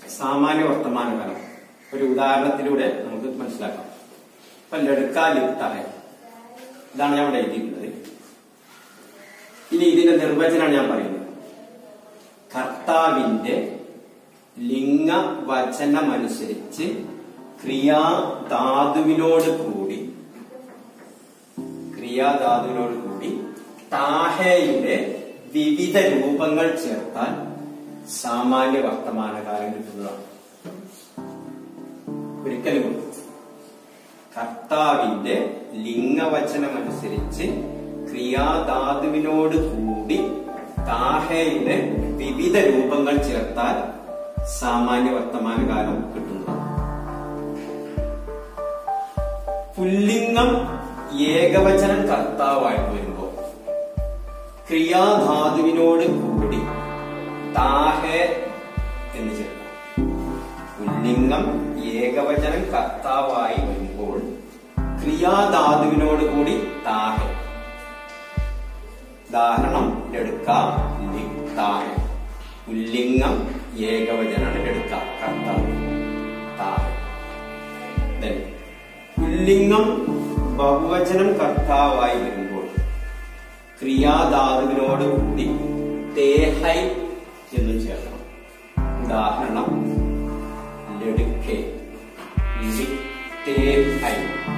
സാമാന്യ വർത്തമാനകാലം ഒരു ഉദാഹരണത്തിലൂടെ നമുക്ക് മനസ്സിലാക്കാം ഇപ്പൊ ലടുക്ക ലിപ്തായ ഇതാണ് ഞാൻ ഇവിടെ എഴുതിയിട്ടുള്ളത് ഇനി ഇതിന്റെ നിർവചനമാണ് ഞാൻ പറയുന്നത് കർത്താവിന്റെ ലിംഗവചനമനുസരിച്ച് ക്രിയാധാതുവിനോട് കൂടി ക്രിയാധാതുവിനോട് കൂടി താഹയുടെ വിവിധ രൂപങ്ങൾ ചേർത്താൽ സാമാന്യ വർത്തമാനകാലം കിട്ടുന്നതാണ് ഒരിക്കലും കൂടി. കർത്താവിന്റെ ലിംഗവചനമനുസരിച്ച് ക്രിയാധാതുവിനോട് കൂടി താഹയുടെ വിവിധ രൂപങ്ങൾ ചേർത്താൽ സാമാന്യ വർത്തമാനകാലം കിട്ടുന്നതാണ് പുല്ലിംഗം ഏകവചനം കർത്താവായിട്ട് വരുമ്പോ ക്രിയാധാതുവിനോട് കൂടി താഹെ എന്ന് ചേർക്കണം പുല്ലിംഗം ഏകവചനം കർത്താവായി വരുമ്പോൾ ക്രിയാധാതുവിനോട് കൂടി താഹെ ഉദാഹരണം എടുക്ക താഹെ പുല്ലിംഗം ഏകവചനാണ് എടുക്ക കർത്താവ് താഹെ Then, പുല്ലിംഗം ബഹുവചനം കർത്താവായി വരുമ്പോൾ ക്രിയാധാതുവിനോട് കൂടി തേഹൈ എന്നും ചേർക്കണം ഉദാഹരണം ലടുക്കെ ലിത്തേഹൈ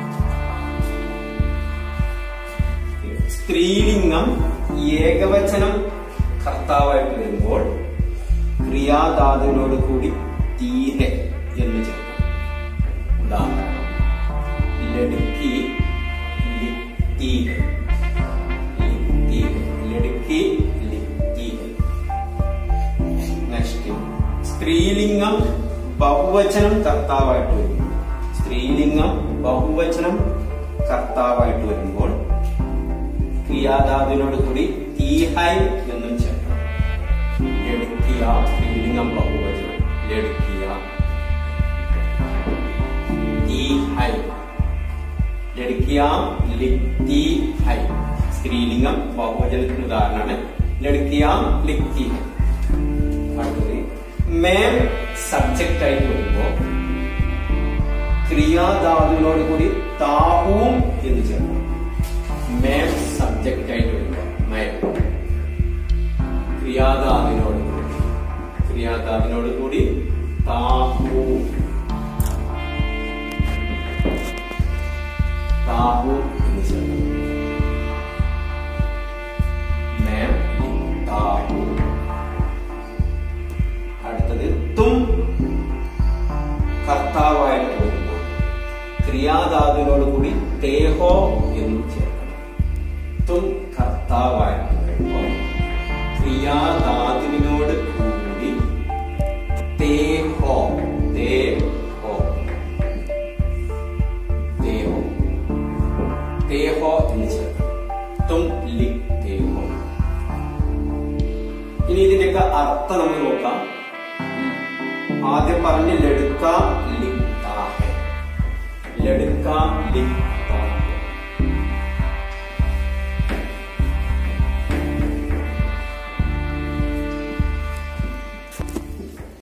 സ്ത്രീലിംഗം ഏകവചനം കർത്താവായിട്ട് വരുമ്പോൾ ക്രിയാധാതുവിനോട് കൂടി തീരെ എന്ന് ചേർക്കണം ഉദാഹരണം ലടുക്കി ലിത്തീഹ് ലിത്തീഹ് ലടുക്കി ലിത്തീഹ് നെക്സ്റ്റ് സ്ത്രീലിംഗം ബഹുവചനം കർത്താവായിട്ട് വരും സ്ത്രീലിംഗം ബഹുവചനം കർത്താവായിട്ട് വരുമ്പോൾ ക്രിയാധാതുവിനോട് കൂടി തീഹായ് എന്നും ചേർക്കണം ലടുക്കിയ സ്ത്രീലിംഗം ബഹുവചനം ലടുക്കിയ തീഹായ് ലടുക്കിയ ലിത്തി ഹൈ സ്ത്രീലിംഗം ബഹുവചനത്തിന് ഉദാഹരണമാണ് ലടുക്കിയ ലിത്തി ഹൈ അടുത്തത് മേം സബ്ജക്റ്റ് ആയിട്ട് വരുമ്പോ ക്രിയാധാതുവിനോട് കൂടി താഹൂം എന്ന് ചേർക്കണം മേം സബ്ജക്റ്റ് ആയിട്ട് വരുമ്പോ മേം ക്രിയാധാതുവിനോട് കൂടി ക്രിയാധാതുവിനോട് കൂടി താഹൂം താഹൂം എന്ന് ചേർക്കണം മേം താഹൂം അടുത്തത് തും കർത്താവായിട്ട് വരുമ്പോൾ ക്രിയാധാതുവിനോട് കൂടി തേഹോ എന്നും ചേർക്കണം തും കർത്താവായിട്ട് വരുമ്പോൾ ക്രിയാധാതുവിനോട് കൂടി തേഹോ തേഹോ തേഹോ തേഹോ എന്ന് ചേർക്കണം തും ലി തേഹോ ഇനി ഇതിന്റെയൊക്കെ അർത്ഥം നമുക്ക് നോക്കാം ആദ്യം പറഞ്ഞ് ലടുക്ക ലിത്താഹെ ലടുക്ക ലിത്താഹെ